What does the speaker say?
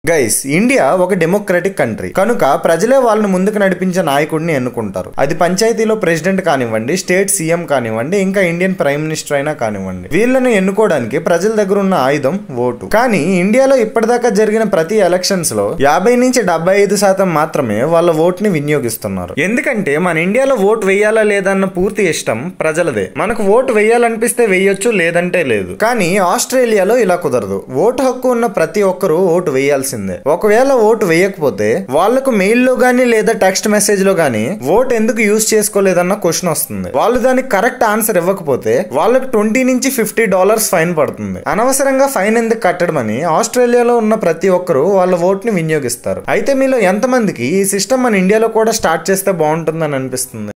guys India ఒక democratic country కనుక ప్రజలే వాళ్ళని ముందుకు నడిపించే నాయకుడిని ఎన్నుకుంటారు అది పంచాయతీలో ప్రెసిడెంట్ కానివ్వండి స్టేట్ సీఎం కానివ్వండి ఇంకా ఇండియన్ ప్రైమ్ మినిస్టర్ అయినా కానివ్వండి వీళ్ళని ఎన్నుకోవడానికి ప్రజల దగ్గర ఉన్న ఆయుధం ఓటు కానీ ఇండియాలో ఇప్పటిదాకా జరిగిన ప్రతి ఎలక్షన్స్ లో యాభై నుంచి డెబ్బై ఐదు శాతం మాత్రమే వాళ్ళ ఓట్ ని వినియోగిస్తున్నారు ఎందుకంటే మన ఇండియాలో ఓటు వేయాలా లేదన్న పూర్తి ఇష్టం ప్రజలదే మనకు ఓటు వేయాలనిపిస్తే వేయొచ్చు లేదంటే లేదు కానీ ఆస్ట్రేలియాలో ఇలా కుదరదు ఓటు హక్కు ఉన్న ప్రతి ఒక్కరూ ఓటు వేయాల్సిందే ఒకవేళ ఓటు వేయకపోతే వాళ్లకు మెయిల్ లో గానీ లేదా టెక్స్ట్ మెసేజ్ లో గానీ ఓట్ ఎందుకు యూజ్ చేసుకోలేదన్న క్వశ్చన్ వస్తుంది వాళ్ళు దానికి కరెక్ట్ ఆన్సర్ ఇవ్వకపోతే వాళ్ళకి ట్వంటీ నుంచి ఫిఫ్టీ డాలర్స్ ఫైన్ పడుతుంది అనవసరంగా ఫైన్ ఎందుకు కట్టడం అని ఆస్ట్రేలియాలో ఉన్న ప్రతి ఒక్కరూ వాళ్ళ ఓట్ ని వినియోగిస్తారు అయితే మీలో ఎంతమందికి ఈ సిస్టమ్ మన ఇండియాలో కూడా స్టార్ట్ చేస్తే బాగుంటుందని అనిపిస్తుంది